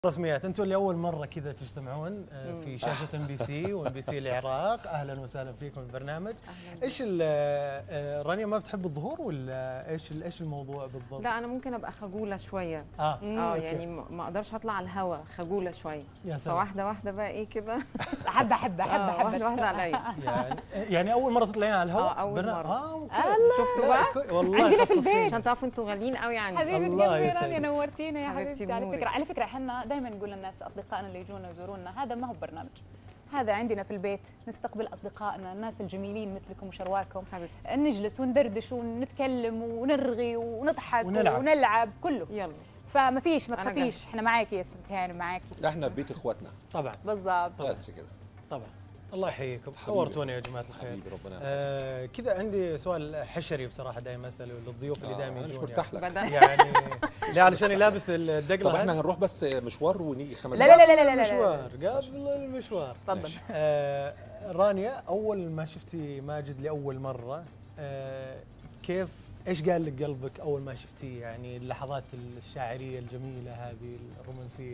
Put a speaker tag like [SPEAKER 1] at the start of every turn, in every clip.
[SPEAKER 1] رسميات انتم اللي اول مره كذا تجتمعون آه، في شاشه ام بي سي وام بي سي العراق اهلا وسهلا فيكم البرنامج ايش ال- آه، رانيا ما بتحب الظهور ولا ايش ال- ايش الموضوع بالضبط
[SPEAKER 2] لا انا ممكن ابقى خجوله شويه
[SPEAKER 1] اه
[SPEAKER 2] اه
[SPEAKER 1] أوكي.
[SPEAKER 2] يعني ما ما اقدرش اطلع على الهوا خجوله شويه
[SPEAKER 1] يا سلام
[SPEAKER 2] فواحده واحده بقى ايه كده
[SPEAKER 3] حبه حبه حبه
[SPEAKER 2] آه،
[SPEAKER 3] حبه
[SPEAKER 2] واحده واحده عليا
[SPEAKER 1] يعني يعني اول مره تطلعين على الهواء
[SPEAKER 2] آه، أول
[SPEAKER 1] برنا-
[SPEAKER 2] مرة.
[SPEAKER 1] اه اوكي
[SPEAKER 2] شفتوا
[SPEAKER 1] لا،
[SPEAKER 2] بقى
[SPEAKER 1] كوي- والله
[SPEAKER 3] عندنا في
[SPEAKER 1] خصصين.
[SPEAKER 3] البيت.
[SPEAKER 2] عشان تعرفوا انتوا غاليين قوي يعني
[SPEAKER 3] حبيبه
[SPEAKER 1] الله
[SPEAKER 3] قلبي
[SPEAKER 1] يسعدك.
[SPEAKER 3] رانيا نورتينا يا
[SPEAKER 2] حبيبتي
[SPEAKER 3] حبيبتي على
[SPEAKER 2] بنورك.
[SPEAKER 3] فكره على فكره احنا دائما نقول للناس اصدقائنا اللي يجونا يزورونا هذا ما هو برنامج هذا عندنا في البيت نستقبل اصدقائنا الناس الجميلين مثلكم وشرواكم
[SPEAKER 2] حبيبتي
[SPEAKER 3] نجلس وندردش ونتكلم ونرغي ونضحك
[SPEAKER 1] ونلعب.
[SPEAKER 3] ونلعب كله
[SPEAKER 2] يلا
[SPEAKER 3] فما فيش ما
[SPEAKER 2] أنا
[SPEAKER 3] تخافيش
[SPEAKER 2] جاهزة.
[SPEAKER 3] احنا معاكي يا ست هانم معاكي
[SPEAKER 4] احنا في بيت اخواتنا
[SPEAKER 1] طبعا
[SPEAKER 3] بالضبط
[SPEAKER 1] طبعا
[SPEAKER 4] بس كده
[SPEAKER 1] طبعا الله يحييكم
[SPEAKER 4] حبيبي.
[SPEAKER 1] نورتونا يا جماعه الخير
[SPEAKER 4] حبيبي ربنا يحفظك
[SPEAKER 1] آه كذا عندي سؤال حشري بصراحه دائما اساله للضيوف اللي
[SPEAKER 4] آه،
[SPEAKER 1] دائما
[SPEAKER 4] انا مش
[SPEAKER 1] يجون
[SPEAKER 4] مرتاح لك
[SPEAKER 2] بدأ
[SPEAKER 1] يعني لا علشان لابس الدقله
[SPEAKER 4] طب احنا
[SPEAKER 1] هذه.
[SPEAKER 4] هنروح بس مشوار ونيجي خمس
[SPEAKER 3] لا لا
[SPEAKER 4] دقايق.
[SPEAKER 3] لا لا لا, لا, لا.
[SPEAKER 1] المشوار قبل المشوار
[SPEAKER 3] تفضل
[SPEAKER 1] آه رانيا اول ما شفتي ماجد لاول مره آه كيف ايش قال لك قلبك اول ما شفتيه يعني اللحظات الشاعريه الجميله هذه الرومانسيه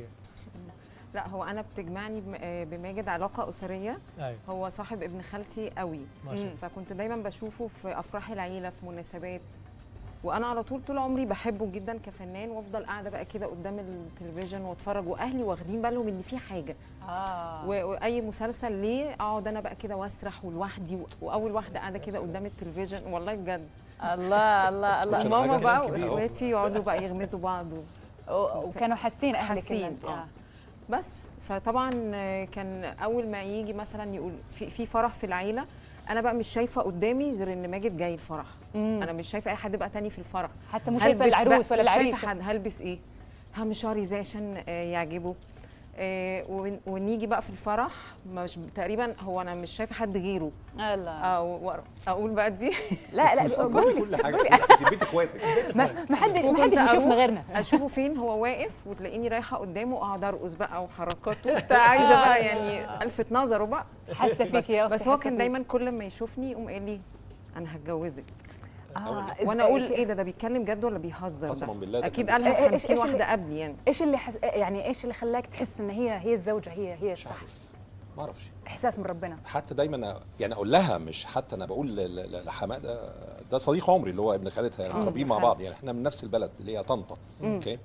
[SPEAKER 2] لا هو انا بتجمعني بم- آه، بماجد علاقه اسريه
[SPEAKER 1] ايوه
[SPEAKER 2] هو صاحب ابن خالتي قوي
[SPEAKER 1] ما شاء الله
[SPEAKER 2] فكنت دايما بشوفه في افراح العيله في مناسبات وانا على طول طول عمري بحبه جدا كفنان وافضل قاعده بقى كده قدام التلفزيون واتفرج واهلي واخدين بالهم ان في حاجه
[SPEAKER 3] اه
[SPEAKER 2] و- واي مسلسل ليه اقعد انا بقى كده واسرح ولوحدي و- واول واحده قاعده كده قدام التلفزيون والله بجد
[SPEAKER 3] الله الله الله
[SPEAKER 4] عشان
[SPEAKER 2] ماما
[SPEAKER 4] حاجة
[SPEAKER 2] بقى
[SPEAKER 1] كبيرة.
[SPEAKER 2] واخواتي يقعدوا بقى يغمزوا بعض و-
[SPEAKER 3] و- وكانوا حاسين اهلك إن
[SPEAKER 2] حاسين،
[SPEAKER 3] أنت-
[SPEAKER 2] آه. بس فطبعا آه، كان اول ما يجي مثلا يقول في في فرح في العيله انا بقى مش شايفه قدامي غير ان ماجد جاي الفرح
[SPEAKER 3] مم.
[SPEAKER 2] انا مش شايفه اي حد بقى تاني في الفرح
[SPEAKER 3] حتى مش شايفه
[SPEAKER 2] هلبس
[SPEAKER 3] العروس
[SPEAKER 2] بقى-
[SPEAKER 3] ولا
[SPEAKER 2] مش
[SPEAKER 3] العريس
[SPEAKER 2] شايفه حد هلبس ايه هعمل شعري ازاي عشان آه، يعجبه آه، ون- ونيجي بقى في الفرح مش تقريبا هو انا مش شايفه حد غيره
[SPEAKER 3] الله
[SPEAKER 2] اه و- اقول بقى دي
[SPEAKER 3] لا لا
[SPEAKER 4] قولي كل حاجه في بيت اخواتك
[SPEAKER 3] ما ما حدش ما
[SPEAKER 2] وكنت
[SPEAKER 3] حدش يشوفنا
[SPEAKER 2] أروح
[SPEAKER 3] غيرنا
[SPEAKER 2] اشوفه فين هو واقف وتلاقيني رايحه قدامه واقعد ارقص بقى وحركاته وبتاع عايزه بقى يعني الفت نظره بقى
[SPEAKER 3] حاسه فيك يا اختي
[SPEAKER 2] بس هو
[SPEAKER 3] حاسة
[SPEAKER 2] كان
[SPEAKER 3] فيك.
[SPEAKER 2] دايما كل ما يشوفني يقوم قايل لي انا هتجوزك
[SPEAKER 3] آه
[SPEAKER 2] وانا
[SPEAKER 3] إز-
[SPEAKER 2] اقول ايه ده ده بيتكلم جد ولا بيهزر
[SPEAKER 4] قسما
[SPEAKER 2] ده
[SPEAKER 4] بالله ده
[SPEAKER 2] اكيد
[SPEAKER 4] كان
[SPEAKER 2] قالها
[SPEAKER 3] إيش-
[SPEAKER 2] 50
[SPEAKER 3] إيش اللي-
[SPEAKER 2] واحده قبلي يعني
[SPEAKER 3] ايش اللي حس... يعني ايش اللي خلاك تحس ان هي هي الزوجه هي هي
[SPEAKER 4] مش
[SPEAKER 3] صح
[SPEAKER 4] عارف ما اعرفش
[SPEAKER 3] احساس من ربنا
[SPEAKER 4] حتى دايما يعني اقول لها مش حتى انا بقول ل- ل- لحماده ده صديق عمري اللي هو ابن خالتها يعني
[SPEAKER 2] آه،
[SPEAKER 4] متربيين
[SPEAKER 2] ابن
[SPEAKER 4] مع بعض
[SPEAKER 2] خالتي.
[SPEAKER 4] يعني احنا من نفس البلد اللي هي طنطا اوكي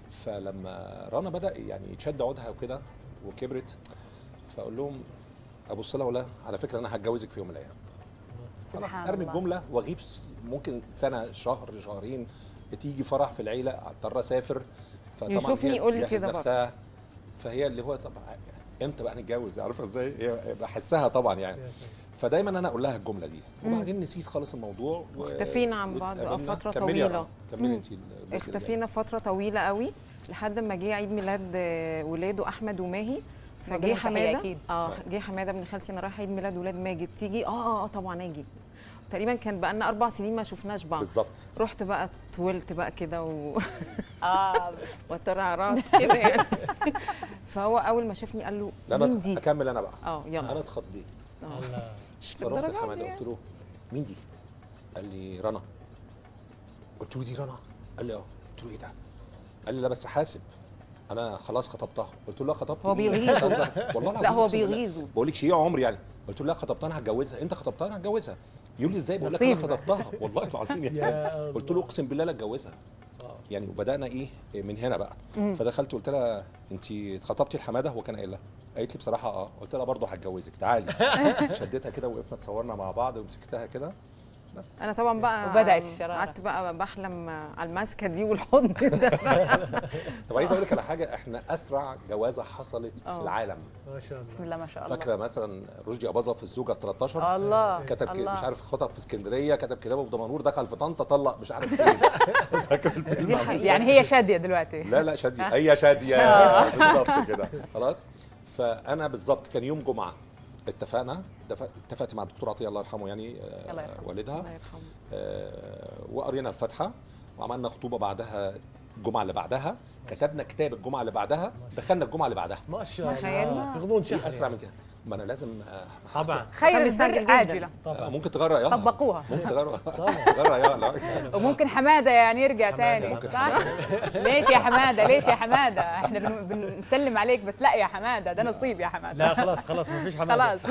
[SPEAKER 4] فلما رنا بدا يعني يتشد عودها وكده وكبرت فاقول لهم ابص لها اقول لها على فكره انا هتجوزك في يوم من الايام خلاص
[SPEAKER 3] سبحان
[SPEAKER 4] ارمي
[SPEAKER 3] الله.
[SPEAKER 4] الجمله واغيب س- ممكن سنه شهر شهرين تيجي فرح في العيله اضطر اسافر فطبعا
[SPEAKER 2] يشوفني
[SPEAKER 4] هي
[SPEAKER 2] يقول لي
[SPEAKER 4] تجهز
[SPEAKER 2] كده بقى.
[SPEAKER 4] نفسها فهي اللي هو طب امتى بقى نتجوز عارفه ازاي هي بحسها طبعا يعني
[SPEAKER 1] يا سلام.
[SPEAKER 4] فدايما انا اقول لها الجمله دي وبعدين نسيت خالص الموضوع و-
[SPEAKER 2] اختفينا عن بعض بقى
[SPEAKER 4] واتقابلنا.
[SPEAKER 2] فترة
[SPEAKER 4] كملي يا
[SPEAKER 2] طويلة.
[SPEAKER 4] رنا، كملي انت الجزء اللي
[SPEAKER 2] اختفينا فتره طويله قوي لحد ما جه عيد ميلاد آه، ولاده احمد وماهي
[SPEAKER 3] ربنا
[SPEAKER 2] فجه
[SPEAKER 3] يتحيي
[SPEAKER 2] حماده
[SPEAKER 3] أكيد.
[SPEAKER 2] اه جه حماده ابن خالتي انا رايحه عيد ميلاد ولاد ماجد تيجي اه اه, آه طبعا اجي تقريبا كان بقى لنا اربع سنين ما شفناش بعض
[SPEAKER 4] بالظبط
[SPEAKER 2] رحت بقى طولت بقى كده و...
[SPEAKER 3] اه
[SPEAKER 2] وترعرعت كده يعني فهو اول ما شافني قال له
[SPEAKER 4] لا
[SPEAKER 2] مين
[SPEAKER 4] انا
[SPEAKER 2] دي؟
[SPEAKER 4] اكمل انا بقى
[SPEAKER 2] اه يلا
[SPEAKER 4] انا اتخضيت
[SPEAKER 2] آه.
[SPEAKER 1] الله.
[SPEAKER 4] فرحت
[SPEAKER 2] للدرجة
[SPEAKER 4] لحماده
[SPEAKER 2] دي
[SPEAKER 4] قلت له مين دي؟ قال لي رنا قلت له دي رنا قال لي اه قلت له ايه ده؟ قال لي لا بس حاسب انا خلاص خطبتها قلت له لا خطبت
[SPEAKER 2] هو
[SPEAKER 4] مين؟
[SPEAKER 2] بيغيظه.
[SPEAKER 4] بتهزر؟ والله
[SPEAKER 2] لا
[SPEAKER 4] العظيم
[SPEAKER 2] هو
[SPEAKER 4] أقسم بالله.
[SPEAKER 2] بيغيظه
[SPEAKER 4] بقول لك شيء عمري يعني قلت له لا خطبتها انا هتجوزها انت خطبتها انا هتجوزها يقول لي ازاي بقول لك انا
[SPEAKER 3] نصيب.
[SPEAKER 4] خطبتها والله العظيم يعني
[SPEAKER 1] يا
[SPEAKER 4] قلت له اقسم بالله لا اتجوزها يعني وبدانا ايه من هنا بقى فدخلت قلت لها انت اتخطبتي لحماده هو كان قايل لها قالت لي بصراحه اه قلت لها برضه هتجوزك تعالي شدتها كده وقفنا اتصورنا مع بعض ومسكتها كده بس
[SPEAKER 2] انا طبعا بقى
[SPEAKER 3] وبدأت الشرارة.
[SPEAKER 2] قعدت بقى بحلم على الماسكه دي والحضن ده
[SPEAKER 4] طب عايز اقول لك على حاجه احنا اسرع جوازه حصلت في
[SPEAKER 2] آه.
[SPEAKER 4] العالم
[SPEAKER 1] ما شاء الله
[SPEAKER 3] بسم الله ما شاء الله
[SPEAKER 4] فاكره مثلا رشدي اباظه في الزوجه 13
[SPEAKER 3] الله
[SPEAKER 4] كتب ك-
[SPEAKER 3] الله.
[SPEAKER 4] مش عارف خطب في اسكندريه كتب كتابه في دمنهور دخل في طنطا طلق مش عارف فين فاكر الفيلم
[SPEAKER 2] دي
[SPEAKER 4] عن
[SPEAKER 2] الحقيقة.
[SPEAKER 3] يعني هي شاديه دلوقتي
[SPEAKER 4] لا لا شاديه هي شاديه بالظبط كده خلاص فانا بالظبط كان يوم جمعه اتفقنا اتفق- اتفقت مع الدكتور عطيه الله يرحمه يعني آه،
[SPEAKER 3] الله يرحمه.
[SPEAKER 4] والدها
[SPEAKER 2] الله يرحمه
[SPEAKER 4] آه، وقرينا الفاتحه وعملنا خطوبه بعدها الجمعه اللي بعدها كتبنا كتاب الجمعه اللي بعدها دخلنا الجمعه اللي بعدها
[SPEAKER 1] ما شاء
[SPEAKER 2] تخيل.
[SPEAKER 1] الله في غضون
[SPEAKER 4] ايه
[SPEAKER 1] شهر
[SPEAKER 4] اسرع
[SPEAKER 1] يعني.
[SPEAKER 4] من كده ما انا لازم آه،
[SPEAKER 1] طبعا
[SPEAKER 3] خير
[SPEAKER 2] إحنا بنستعجل
[SPEAKER 3] البر
[SPEAKER 2] جداً.
[SPEAKER 3] عاجله
[SPEAKER 1] طبعا
[SPEAKER 4] ممكن تغرق يلا
[SPEAKER 3] طبقوها
[SPEAKER 4] ممكن تغرق
[SPEAKER 1] طبعا.
[SPEAKER 4] تغرق يلا
[SPEAKER 3] وممكن حماده يعني يرجع
[SPEAKER 1] حمادة
[SPEAKER 3] تاني
[SPEAKER 1] ممكن
[SPEAKER 3] صح؟ ليش يا حماده ليش يا حماده احنا بن- بنسلم عليك بس لا يا حماده ده نصيب يا حماده
[SPEAKER 1] لا خلاص خلاص ما فيش حماده
[SPEAKER 3] خلاص